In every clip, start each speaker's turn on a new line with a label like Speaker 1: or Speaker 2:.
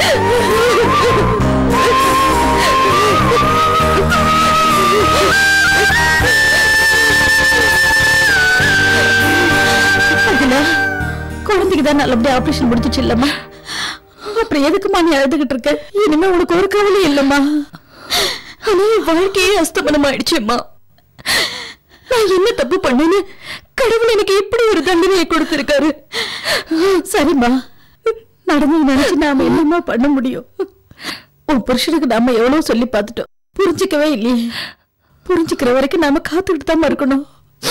Speaker 1: அகிலா குழந்தைக்கு தான் நல்லபடியா ஆபரேஷன் முடிஞ்சிச்சு இல்லம்மா அப்புறம் எதுக்குமா நீ அழுதுகிட்டு இருக்க இனிமே உனக்கு ஒரு கவலையும் இல்லம்மா ஆனா என் வாழ்க்கையே அஸ்தமனம் ஆயிடுச்சும்மா நான் என்ன தப்பு பண்ணேன்னு கடவுள் எனக்கு இப்படி ஒரு தண்டனையை கொடுத்திருக்காரு சரிம்மா நடந்தது நினைச்சு நாம என்னம்மா பண்ண முடியும் உன் புருஷனுக்கு நாம எவ்வளவு சொல்லி பார்த்துட்டோம் புரிஞ்சுக்கவே இல்லையே புரிஞ்சுக்கிற வரைக்கும் நாம காத்துக்கிட்டு தான் இருக்கணும்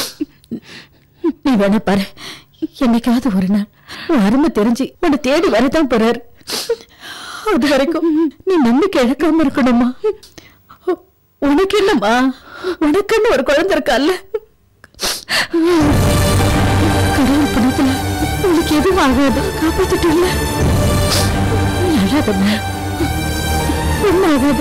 Speaker 1: நீ வேணா பாரு என்னைக்காவது ஒரு நாள் உன் அருமை தெரிஞ்சு உன்னை தேடி வரதான் போறாரு அது வரைக்கும் நீ நம்பிக்கை இழக்காம இருக்கணுமா உ- உனக்கு என்னம்மா உனக்குன்னு ஒரு குழந்தை இருக்கால்ல கடவுள் பணத்துல உனக்கு எதுவும் ஆகாது காப்பாத்திட்டு இல்ல நீ அழாதம்மா ஒன்னும் ஆகாது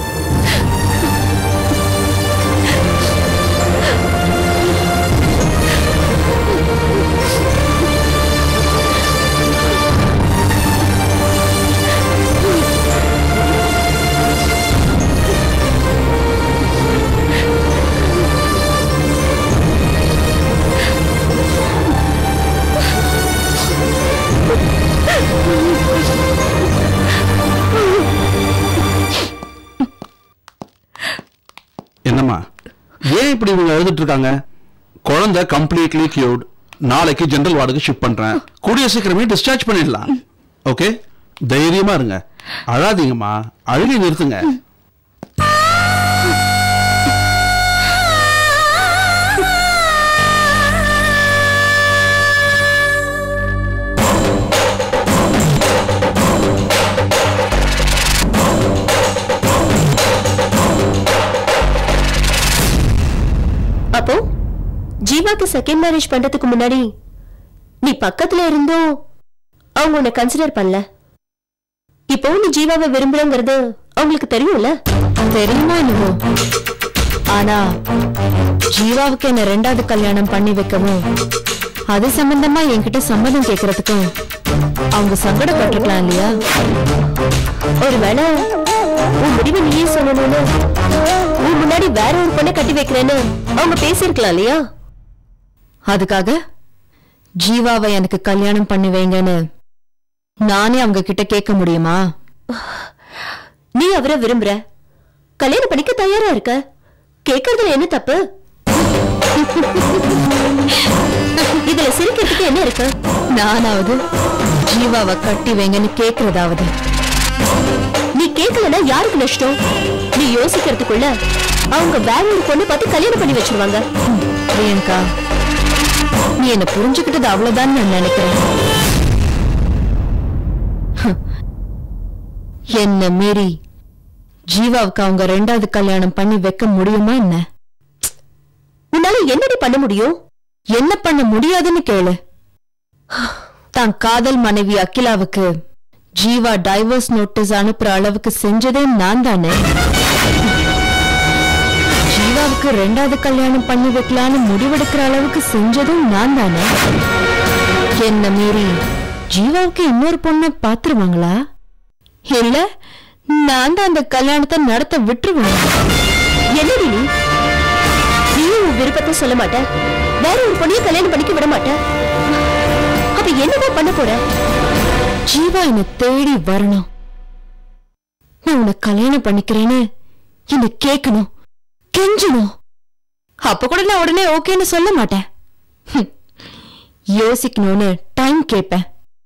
Speaker 2: என்னம்மா ஏன் இப்படி இவங்க எழுதிட்டு இருக்காங்க குழந்தை கம்ப்ளீட்லி கியூர்ட் நாளைக்கு ஜெனரல் வார்டுக்கு ஷிஃப்ட் பண்றேன் கூடிய சீக்கிரமே டிஸ்சார்ஜ் பண்ணிடலாம் ஓகே தைரியமா இருங்க அழாதீங்கம்மா அழுகி நிறுத்துங்க
Speaker 3: அப்போ ஜீவாக்கு செகண்ட் மேரேஜ் பண்றதுக்கு முன்னாடி நீ பக்கத்துல இருந்தும் அவங்க உன்னை கன்சிடர் பண்ணல இப்போ நீ ஜீவாவை விரும்புறங்கிறது அவங்களுக்கு தெரியும்ல
Speaker 1: தெரியுமா என்னவோ ஆனா ஜீவாவுக்கு என்ன ரெண்டாவது கல்யாணம் பண்ணி வைக்கவும் அது சம்பந்தமா என்கிட்ட சம்மதம் கேக்குறதுக்கும் அவங்க சங்கடப்பட்டிருக்கலாம் இல்லையா
Speaker 3: ஒருவேளை உன் முடிவை நீயே சொல்லணும்னு உன் முன்னாடி வேற ஒரு பொண்ணை கட்டி வைக்கிறேன்னு அவங்க பேசியிருக்கலாம் இல்லையா
Speaker 1: அதுக்காக ஜீவாவை எனக்கு கல்யாணம் பண்ணி வைங்கன்னு நானே அவங்க கிட்ட கேட்க முடியுமா
Speaker 3: நீ அவரை விரும்புற கல்யாணம் பண்ணிக்க தயாரா இருக்க கேக்குறதுல என்ன தப்பு இதுல சிரிக்கிறதுக்கு என்ன இருக்கு
Speaker 1: நானாவது ஜீவாவை கட்டி வைங்கன்னு கேக்குறதாவது
Speaker 3: நீ கேட்கலன்னா யாருக்கு நஷ்டம் நீ யோசிக்கிறதுக்குள்ள அவங்க வேற ஒரு பொண்ணு பார்த்து கல்யாணம் பண்ணி வச்சிருவாங்க
Speaker 1: பிரியங்கா நீ என்ன புரிஞ்சுக்கிட்டது அவ்வளவுதான் நான் நினைக்கிறேன் ஹம். என்ன மீறி ஜீவாவுக்கு அவங்க ரெண்டாவது கல்யாணம் பண்ணி வைக்க முடியுமா என்ன
Speaker 3: உன்னால என்னடி பண்ண முடியும்
Speaker 1: என்ன பண்ண முடியாதுன்னு கேளு தான் காதல் மனைவி அகிலாவுக்கு ஜீவா டைவர்ஸ் நோட்டீஸ் அனுப்புற அளவுக்கு செஞ்சதே நான் தானே ஜீவாவுக்கு ரெண்டாவது கல்யாணம் பண்ணி வைக்கலான்னு முடிவெடுக்கிற அளவுக்கு செஞ்சதும் நான் தானே என்ன மீறி ஜீவாவுக்கு இன்னொரு பொண்ணை பாத்துருவாங்களா இல்ல நான் தான் அந்த கல்யாணத்தை நடத்த விட்டுருவேன்
Speaker 3: என்னடி நீ நீயும் உன் விருப்பத்தை சொல்ல மாட்ட வேற ஒரு பொண்ணையும் கல்யாணம் பண்ணிக்க விட மாட்ட அப்ப என்னதான் பண்ண போற
Speaker 1: ஜீவா என்னை தேடி வரணும் நான் உன்னை கல்யாணம் பண்ணிக்கிறேன்னு என்ன கேட்கணும் கெஞ்சணும் அப்ப கூட நான் உடனே ஓகேன்னு சொல்ல மாட்டேன் ஹம். யோசிக்கணும்னு டைம் கேட்பேன்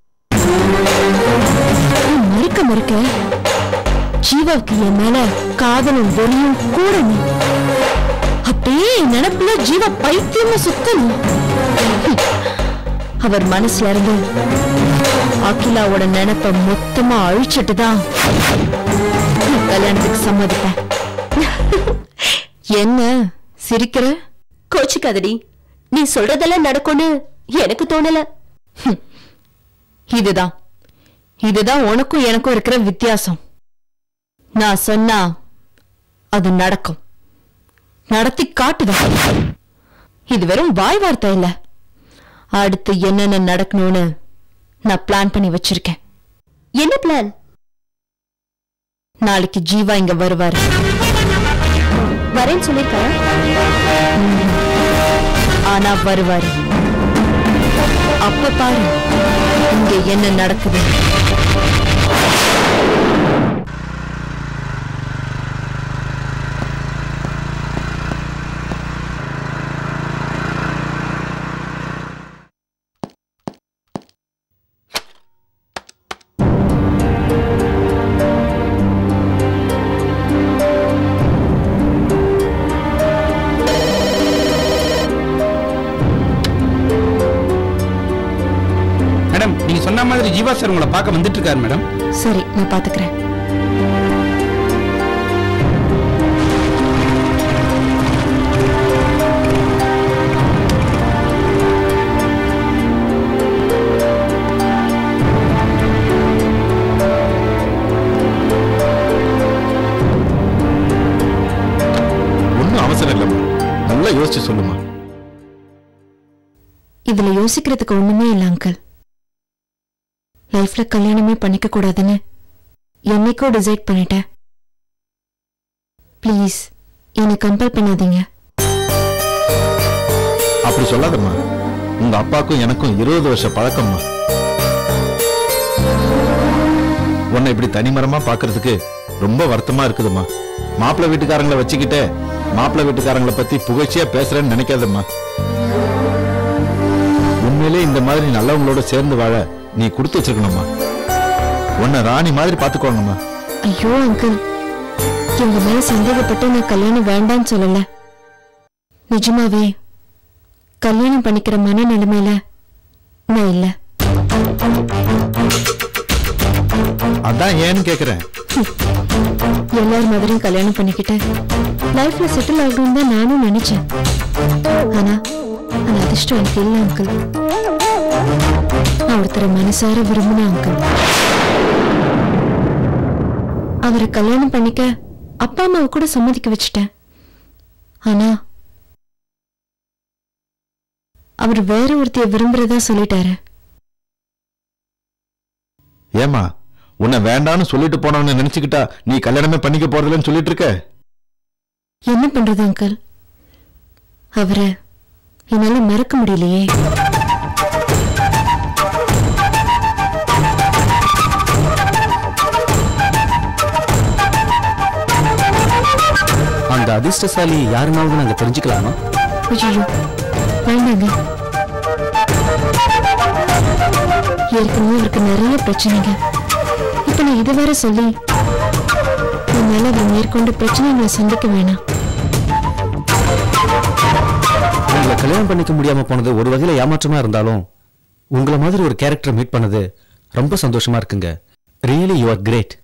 Speaker 1: நீ மறுக்க மறுக்க ஜீவாவுக்கு என் மேல காதலும் வெறியும் கூடணும் அப்படியே என் நினைப்புல ஜீவா பைத்தியமா சுத்தணும் ஹம். அவர் மனசுல இருந்து அகிலாவோட நினைப்ப மொத்தமா அழிச்சிட்டு தான் நான் கல்யாணத்துக்கு சம்மதிப்பேன் என்ன சிரிக்கிற
Speaker 3: கோச்சுக்காதடி நீ சொல்றதெல்லாம் நடக்கும்னு எனக்கு தோணல
Speaker 1: இதுதான் இதுதான் உனக்கும் எனக்கும் இருக்கிற வித்தியாசம் நான் சொன்னா அது நடக்கும் நடத்தி காட்டுதான் இது வெறும் வாய் வார்த்தை இல்ல அடுத்து என்னென்ன நடக்கணும்னு நான் பிளான் பண்ணி வச்சிருக்கேன்
Speaker 3: என்ன பிளான்
Speaker 1: நாளைக்கு ஜீவா இங்க வருவாரு
Speaker 3: வரேன்னு சொல்லிருக்காரா
Speaker 1: ஆனா வருவாரு அப்ப பாரு இங்க என்ன நடக்குது
Speaker 4: மேடம் நீங்க சொன்ன மாதிரி ஜீவா சார் உங்களை பார்க்க வந்துட்டு இருக்காரு மேடம்
Speaker 1: சரி நான் பாத்துக்கிறேன்
Speaker 5: ஒன்றும் அவசரம் இல்லைம்மா நல்லா யோசிச்சு சொல்லுமா
Speaker 1: இதுல யோசிக்கிறதுக்கு ஒண்ணுமே இல்ல அங்கிள் லைஃப்ல கல்யாணமே பண்ணிக்க கூடாதுன்னு என்னைக்கோ டிசைட் பண்ணிட்டேன் ப்ளீஸ் என்னை கம்பல் பண்ணாதீங்க
Speaker 5: அப்படி சொல்லாதம்மா உங்க அப்பாக்கும் எனக்கும் இருபது வருஷ பழக்கம்மா உன்னை இப்படி தனிமரமா பாக்குறதுக்கு ரொம்ப வருத்தமா இருக்குதும்மா மாப்பிள்ளை வீட்டுக்காரங்களை வச்சுக்கிட்டே மாப்பிள்ளை வீட்டுக்காரங்களை பத்தி புகழ்ச்சியா பேசுறேன்னு நினைக்காதம்மா உண்மையிலே இந்த மாதிரி நல்லவங்களோட சேர்ந்து வாழ நீ கொடுத்து வச்சிருக்கணும்மா உன்னை ராணி மாதிரி பாத்துக்கோங்கம்மா
Speaker 1: ஐயோ அங்கிள் எங்க மேல சந்தேகப்பட்டு நான் கல்யாணம் வேண்டான்னு சொல்லல நிஜமாவே கல்யாணம் பண்ணிக்கிற மன நிலைமையில நான் இல்ல
Speaker 5: அதான் ஏன்னு கேக்குறேன்
Speaker 1: எல்லார் மாதிரியும் கல்யாணம் பண்ணிக்கிட்டு லைஃப்ல செட்டில் ஆகணும்னு தான் நானும் நினைச்சேன் ஆனா அந்த அதிர்ஷ்டம் எனக்கு இல்லை அங்கிள் நான் ஒருத்தரை மனசார விரும்பினேன் அங்கிள் அவரை கல்யாணம் பண்ணிக்க அப்பா அம்மாவை கூட சம்மதிக்க வச்சுட்டேன் ஆனா அவர் வேற ஒருத்தைய விரும்புறதா சொல்லிட்டாரு
Speaker 5: ஏமா உன்னை வேண்டான்னு சொல்லிட்டு போனவன்னு நினைச்சுக்கிட்டா நீ கல்யாணமே பண்ணிக்க போறதில்லன்னு சொல்லிட்டு இருக்க
Speaker 1: என்ன பண்றது அங்கிள் அவரை என்னால மறக்க முடியலையே
Speaker 4: அந்த அதிர்ஷ்டசாலி யாருனாவது நாங்க தெரிஞ்சுக்கலாமா
Speaker 1: ஐயோ வேண்டாங்க ஏற்கனவே அவருக்கு நிறைய பிரச்சனைங்க இப்ப நான் இது வேற சொல்லி என்னால அவர் மேற்கொண்டு பிரச்சனைகளை சந்திக்க வேணாம்
Speaker 6: உங்களை கல்யாணம் பண்ணிக்க முடியாம போனது ஒரு வகையில ஏமாற்றமா இருந்தாலும் உங்களை மாதிரி ஒரு கேரக்டர் மீட் பண்ணது ரொம்ப சந்தோஷமா இருக்குங்க ரியலி யூ ஆர் கிரேட்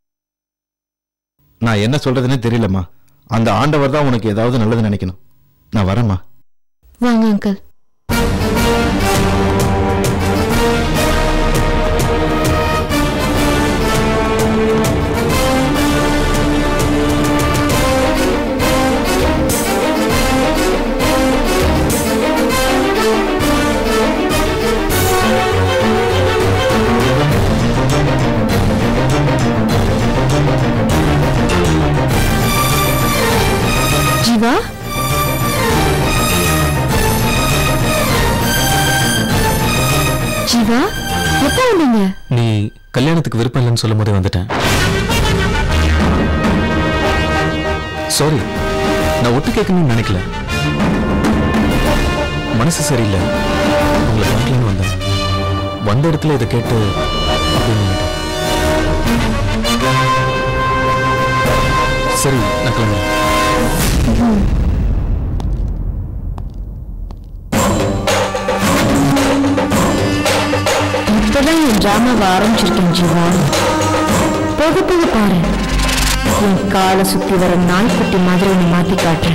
Speaker 5: நான் என்ன சொல்றதுன்னே தெரியலம்மா அந்த ஆண்டவர் தான் உனக்கு ஏதாவது நல்லது நினைக்கணும் நான் வரேம்மா
Speaker 1: வாங்க அங்கிள் ஜீவா ஜீவா எப்போ வந்தீங்க
Speaker 6: நீ கல்யாணத்துக்கு விருப்பம் இல்லைன்னு சொல்லும் போதே வந்துட்டேன் சாரி நான் ஒட்டு கேட்கணும்னு நினைக்கல மனசு சரியில்லை உங்களை பார்க்கலன்னு வந்தேன் வந்த இடத்துல இதை கேட்டு அப்படின்னு நினைட்டேன். சரி நான் கிளம்புறேன்
Speaker 1: இப்பதான் என் டிராமாவை ஆரம்பிச்சிருக்கேன் ஜீவா போக போக பாரு என் காலை சுத்தி வர நாய்க்குட்டி மாதிரி உன்னை மாத்தி காட்டுறேன்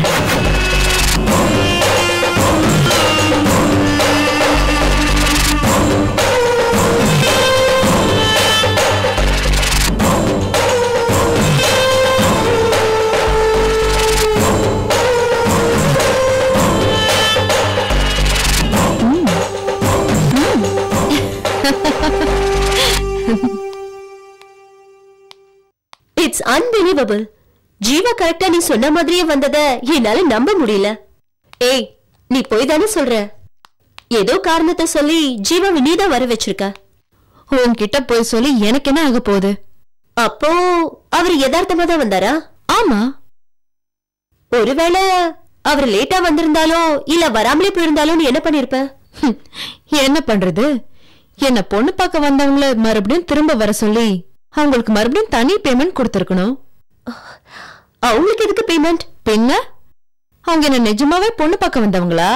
Speaker 3: இட்ஸ் அன்பிலீவபிள் ஜீவா கரெக்டா நீ சொன்ன மாதிரியே வந்தத என்னால நம்ப முடியல ஏய் நீ போய் தானே சொல்ற ஏதோ காரணத்தை சொல்லி ஜீவாவை நீதான் வர வச்சிருக்க
Speaker 1: உன்கிட்ட போய் சொல்லி எனக்கு என்ன ஆக போகுது
Speaker 3: அப்போ அவர் யதார்த்தமா தான் வந்தாரா
Speaker 1: ஆமா
Speaker 3: ஒருவேளை அவர் லேட்டா வந்திருந்தாலோ இல்ல வராமலே போயிருந்தாலும் நீ என்ன பண்ணிருப்ப
Speaker 1: ஹம், என்ன பண்றது என்ன பொண்ணு பார்க்க வந்தவங்கள மறுபடியும் திரும்ப வர சொல்லி அவங்களுக்கு மறுபடியும் தனி பேமெண்ட் கொடுத்திருக்கணும்
Speaker 3: அவங்களுக்கு எதுக்கு பேமெண்ட்
Speaker 1: பின்ன அவங்க என்ன நிஜமாவே பொண்ணு பார்க்க வந்தவங்களா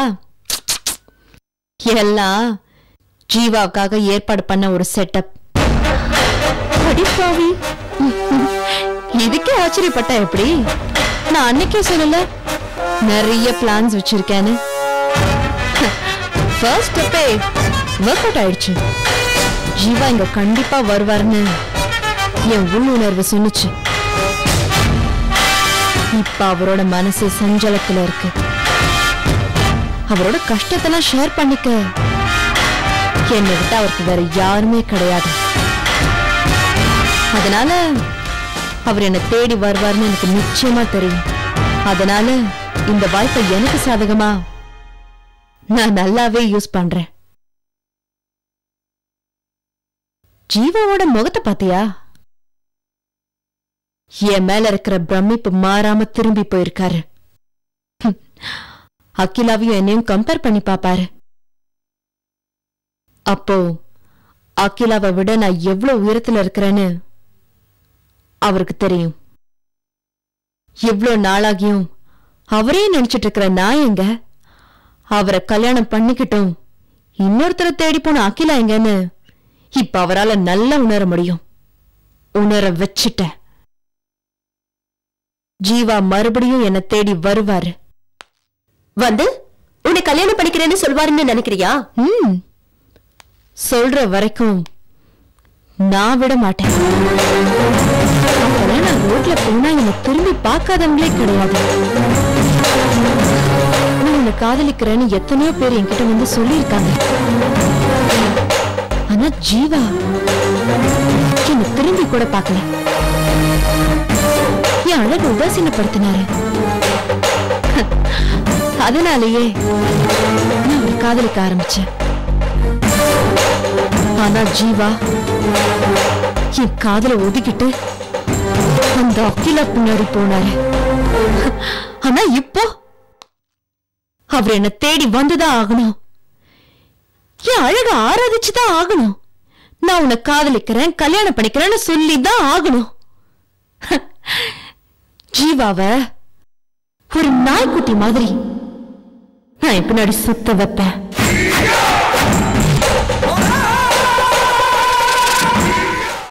Speaker 1: எல்லாம் ஜீவாவுக்காக ஏற்பாடு பண்ண ஒரு செட்டப்
Speaker 3: அடிப்பாவி
Speaker 1: இதுக்கே ஆச்சரியப்பட்ட எப்படி நான் அன்னைக்கே சொல்லல நிறைய பிளான்ஸ் வச்சிருக்கேன்னு ஃபர்ஸ்ட் ஸ்டெப்பே ஒர்க் அவுட் ஆயிடுச்சு ஜீவா இங்க கண்டிப்பா வருவார்னு என் உள்ளுணர்வு சொன்னுச்சு இப்ப அவரோட மனசு சஞ்சலத்துல இருக்கு அவரோட கஷ்டத்தெல்லாம் ஷேர் பண்ணிக்க என்னை விட்டு அவருக்கு வேற யாருமே கிடையாது அதனால அவர் என்னை தேடி வருவார்னு எனக்கு நிச்சயமா தெரியும் அதனால இந்த வாய்ப்பை எனக்கு சாதகமா நான் நல்லாவே யூஸ் பண்றேன் ஜீவாவோட முகத்தை பாத்தியா என் மேல இருக்கிற பிரமிப்பு மாறாம திரும்பி போயிருக்காரு ஹம். அகிலாவையும் என்னையும் கம்பேர் பண்ணி பாப்பாரு அப்போ அகிலாவை விட நான் எவ்வளவு உயரத்துல இருக்கிறேன்னு அவருக்கு தெரியும் இவ்ளோ நாளாகியும் அவரே நினைச்சிட்டு இருக்கிற நான் எங்க அவரை கல்யாணம் பண்ணிக்கிட்டும் இன்னொருத்தரை தேடி போன அகிலா எங்கன்னு இப்ப அவரால நல்லா உணர முடியும் உணர வச்சிட்டேன் ஜீவா மறுபடியும் என்ன தேடி வருவாரு
Speaker 3: வந்து உன்னை கல்யாணம் பண்ணிக்கிறேன்னு சொல்வாருன்னு நினைக்கிறியா
Speaker 1: ம் சொல்ற வரைக்கும் நான் விட மாட்டேன் அப்பெல்லாம் நான் ரோட்ல போனா என்னை திரும்பி பார்க்காதவங்களே கிடையாது நான் உன்னை காதலிக்கிறேன்னு எத்தனையோ பேர் என்கிட்ட வந்து சொல்லியிருக்காங்க ஆனா ஜீவா என்னை திரும்பி கூட பார்க்கல என் அழகு உதாசீனப்படுத்தினாரு அதனாலேயே நான் அவரை காதலிக்க ஆரம்பிச்சேன் ஆனா ஜீவா என் காதல ஒதுக்கிட்டு அந்த அக்கிலா பின்னாடி போனாரு ஆனா இப்போ அவர் என்ன தேடி வந்துதான் ஆகணும் என் அழக ஆராதிச்சுதான் ஆகணும் நான் உன்னை காதலிக்கிறேன் கல்யாணம் பண்ணிக்கிறேன்னு சொல்லிதான் ஆகணும் ஜீவாவ ஒரு நாய்க்குட்டி மாதிரி நான் என் பின்னாடி சுத்த வைப்பேன்